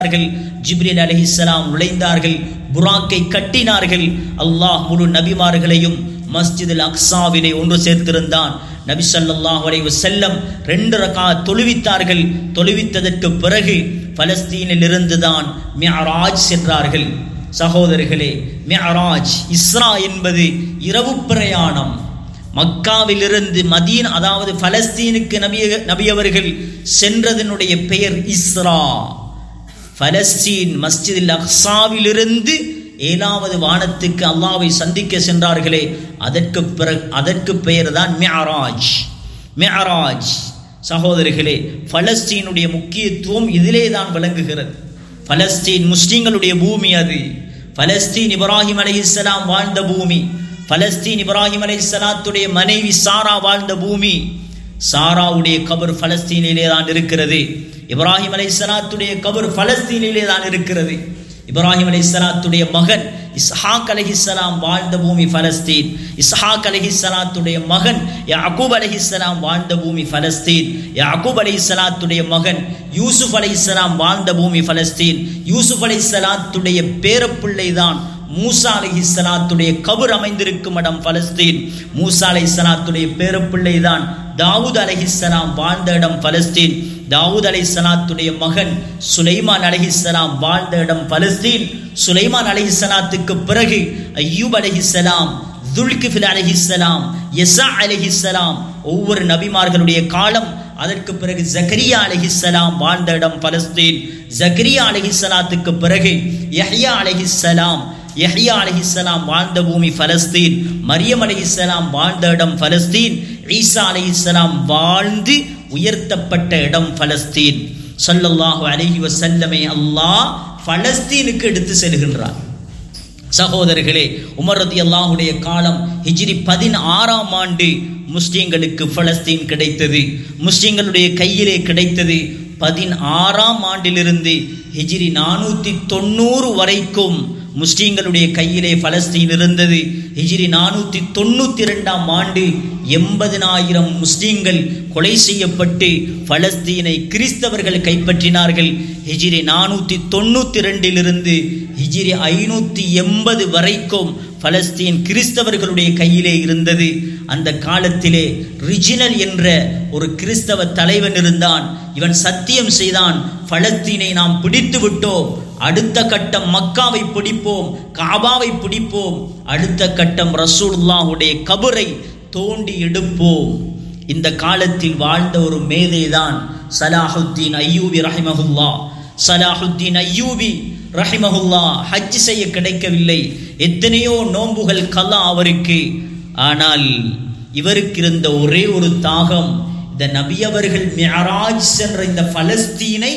நுழைந்தார்கள் ஜிப்ரீல் அலைஹிஸ்ஸலாம் நுழைந்தார்கள் புராக்கை கட்டினார்கள் அல்லாஹ் முழு நபிமார்களையும் மஸ்ஜிதுல் அக்ஸாவிலே ஒன்று சேர்த்திருந்தான் நபி ஸல்லல்லாஹு அலைஹி வஸல்லம் ரெண்டு ரகா தொழுவித்தார்கள் தொழுவித்ததற்கு பிறகு பலஸ்தீனில் இருந்துதான் மிஅராஜ் சென்றார்கள் சகோதரர்களே மிஅராஜ் இஸ்ரா என்பது இரவு பிரயாணம் மக்காவிலிருந்து மதீன் அதாவது பலஸ்தீனுக்கு நபிய நபியவர்கள் சென்றதனுடைய பெயர் இஸ்ரா பலஸ்தீன் மஸ்ஜிதில் அக்ஸாவிலிருந்து ஏழாவது வானத்துக்கு அல்லாவை சந்திக்க சென்றார்களே அதற்கு பிறகு அதற்கு பெயர் தான் மியராஜ் மியராஜ் சகோதரிகளே பலஸ்தீனுடைய முக்கியத்துவம் இதிலே தான் விளங்குகிறது பலஸ்தீன் முஸ்லிம்களுடைய பூமி அது பலஸ்தீன் இப்ராஹிம் அலைஹிஸ்ஸலாம் வாழ்ந்த பூமி பலஸ்தீன் இப்ராஹிம் அலைஹிஸ்ஸலாத்துடைய மனைவி சாரா வாழ்ந்த பூமி சாராவுடைய கபர் பலஸ்தீனிலே தான் இருக்கிறது இப்ராஹிம் அலைஹிஸ்ஸலாத்துடைய கபர் பலஸ்தீனிலே தான் இருக்கிறது இப்ராஹிம் அலைஹிஸ்ஸலாத்துடைய மகன் இஸ்ஹாக் அலைஹிஸ்ஸலாம் வாழ்ந்த பூமி பலஸ்தீன் இஸ்ஹாக் அலைஹிஸ்ஸலாத்துடைய மகன் யாக்கூப் அலைஹிஸ்ஸலாம் வாழ்ந்த பூமி பலஸ்தீன் யாக்கூப் அலைஹிஸ்ஸலாத்துடைய மகன் யூசுப் அலைஹிஸ்ஸலாம் வாழ்ந்த பூமி பலஸ்தீன் யூசுப் அலைஹிஸ்ஸலாத்துடைய பேரப்பிள்ளை தான் மூசா அலைஹிஸ்ஸலாத்துடைய கபர் அமைந்திருக்கும் இடம் பலஸ்தீன் மூசா அலைஹிஸ்ஸலாத்துடைய பேரப்பிள்ளை தான் தாவூத் அலைஹிஸ்ஸலாம் வாழ்ந்த இடம் பலஸ்தீன் தாவூத் அலைஹிஸ்ஸலாத்துடைய மகன் சுலைமான் அலைஹிஸ்ஸலாம் வாழ்ந்த இடம் பலஸ்தீன் சுலைமான் அலைஹிஸ்ஸலாத்துக்கு பிறகு ஐயூப் அலைஹிஸ்ஸலாம் துல்கிஃபில் அலைஹிஸ்ஸலாம் யசா அலைஹிஸ்ஸலாம் ஒவ்வொரு நபிமார்களுடைய காலம் அதற்கு பிறகு ஜக்கரியா அலைஹிஸ்ஸலாம் வாழ்ந்த இடம் பலஸ்தீன் ஜக்கரியா அலைஹிஸ்ஸலாத்துக்கு பிறகு யஹ்யா அலைஹிஸ்ஸலாம் யஹ்யா அலைஹிஸ்ஸலாம் வாழ்ந்த பூமி பலஸ்தீன் மரியம் அலைஹிஸ்ஸலாம் வாழ்ந்த இடம் பலஸ்தீன் ஈசா அலைஹிஸ்ஸலாம் வாழ்ந்து உயர்த்தப்பட்ட இடம் பலஸ்தீன் ஸல்லல்லாஹு அலைஹி வஸல்லமை அல்லாஹ் பலஸ்தீனுக்கு எடுத்து செல்கின்றார் சகோதரர்களே உமர் ரதியல்லாஹுடைய காலம் ஹிஜ்ரி பதினாறாம் ஆண்டு முஸ்லிம்களுக்கு பலஸ்தீன் கிடைத்தது முஸ்லிம்களுடைய கையிலே கிடைத்தது பதினாறாம் ஆண்டிலிருந்து ஹிஜ்ரி நானூற்றி தொண்ணூறு வரைக்கும் முஸ்லிம்களுடைய கையிலே பலஸ்தீன் இருந்தது ஹிஜ்ரி நானூற்றி தொண்ணூற்றி ரெண்டாம் ஆண்டு எண்பதினாயிரம் முஸ்லிம்கள் கொலை செய்யப்பட்டு பலஸ்தீனை கிறிஸ்தவர்கள் கைப்பற்றினார்கள் ஹிஜ்ரி நானூற்றி தொண்ணூற்றி ரெண்டிலிருந்து ஹிஜ்ரி ஐநூற்றி எண்பது வரைக்கும் பலஸ்தீன் கிறிஸ்தவர்களுடைய கையிலே இருந்தது அந்த காலத்திலே ரிஜினல் என்ற ஒரு கிறிஸ்தவ தலைவன் இருந்தான் இவன் சத்தியம் செய்தான் பலஸ்தீனை நாம் பிடித்து விட்டோம் அடுத்த கட்டம் மக்காவை பிடிப்போம் காபாவை பிடிப்போம் அடுத்த கட்டம் ரசூலுல்லாஹுடைய கபரை தோண்டி எடுப்போம் இந்த காலத்தில் வாழ்ந்த ஒரு மேதைதான் சலாஹுத்தீன் ஐயூபி ரஹிமஹுல்லா சலாஹுத்தீன் ஐயூபி ரஹிமஹுல்லா ஹஜ் செய்ய கிடைக்கவில்லை எத்தனையோ நோன்புகள் கலா அவருக்கு ஆனால் இவருக்கு இருந்த ஒரே ஒரு தாகம் இந்த நபியவர்கள் மியராஜ் சென்ற இந்த பலஸ்தீனை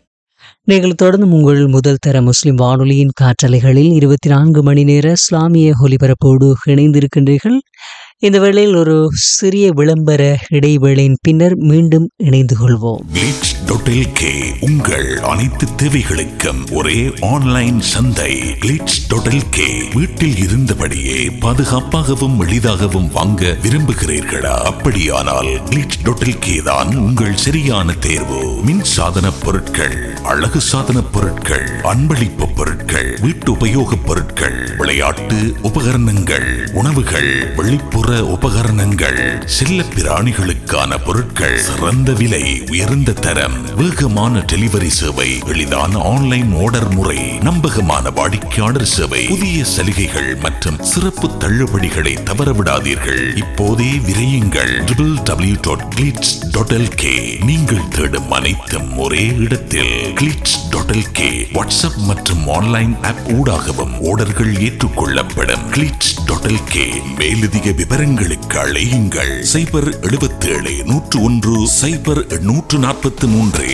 நீங்கள் தொடர்ந்து உங்கள் முதல் தர முஸ்லிம் வானொலியின் காற்றலைகளில் இருபத்தி நான்கு மணி நேர இஸ்லாமிய ஒலிபரப்போடு இணைந்திருக்கின்றீர்கள் இந்த வேளையில் ஒரு சிறிய விளம்பர இடைவேளையின் பின்னர் மீண்டும் இணைந்து கொள்வோம் கிளிட்ஸ் டாட் உங்கள் அனைத்து தேவைகளுக்கும் ஒரே ஆன்லைன் சந்தை கிளிட்ஸ் டாட் வீட்டில் இருந்தபடியே பாதுகாப்பாகவும் எளிதாகவும் வாங்க விரும்புகிறீர்களா அப்படியானால் கிளிட்ஸ் டாட் தான் உங்கள் சரியான தேர்வு மின் சாதன பொருட்கள் அழகு சாதன பொருட்கள் அன்பளிப்பு பொருட்கள் வீட்டு உபயோகப் பொருட்கள் விளையாட்டு உபகரணங்கள் உணவுகள் வெளிப்புற உபகரணங்கள் செல்ல பிராணிகளுக்கான பொருட்கள் சிறந்த விலை உயர்ந்த தரம் வேகமான டெலிவரி சேவை எளிதான ஆன்லைன் ஆர்டர் முறை நம்பகமான வாடிக்கையாளர் சேவை புதிய சலுகைகள் மற்றும் சிறப்பு தள்ளுபடிகளை தவறவிடாதீர்கள் இப்போதே விரையுங்கள் டபிள்யூ டாட் கிளிட்ஸ் டாட் நீங்கள் தேடும் அனைத்தும் ஒரே இடத்தில் கிளிட்ஸ் டாட் வாட்ஸ்அப் மற்றும் ஆன்லைன் ஆப் ஊடாகவும் ஆர்டர்கள் ஏற்றுக்கொள்ளப்படும் கிளிட்ஸ் டாட் மேலதிக விவரங்களுக்கு அழையுங்கள் சைபர் எழுபத்தேழு நூற்று ஒன்று சைபர் நூற்று நாற்பத்தி மூன்று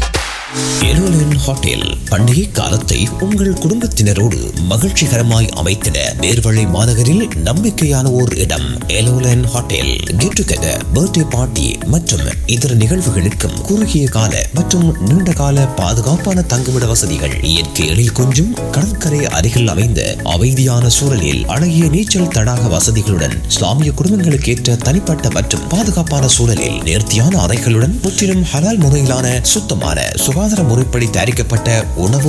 எலோலன் ஹோட்டல் பண்டிகை காலத்தை உங்கள் குடும்பத்தினரோடு மகிழ்ச்சிகரமாய் அமைத்திட நேர்வழி மாநகரில் நம்பிக்கையான ஓர் இடம் எலோலன் hotel get together birthday party மற்றும் இதர நிகழ்வுகளுக்கும் குறுகிய கால மற்றும் நீண்ட கால பாதுகாப்பான தங்குமிட வசதிகள் இயற்கை எழில் கொஞ்சும் கடற்கரை அருகில் அமைந்த அமைதியான சூழலில் அழகிய நீச்சல் தடாக வசதிகளுடன் இஸ்லாமிய குடும்பங்களுக்கு ஏற்ற தனிப்பட்ட மற்றும் பாதுகாப்பான சூழலில் நேர்த்தியான அறைகளுடன் முற்றிலும் ஹலால் முறையிலான சுத்தமான சுகாதாரமான முறைப்படி தயாரிக்கப்பட்ட உணவு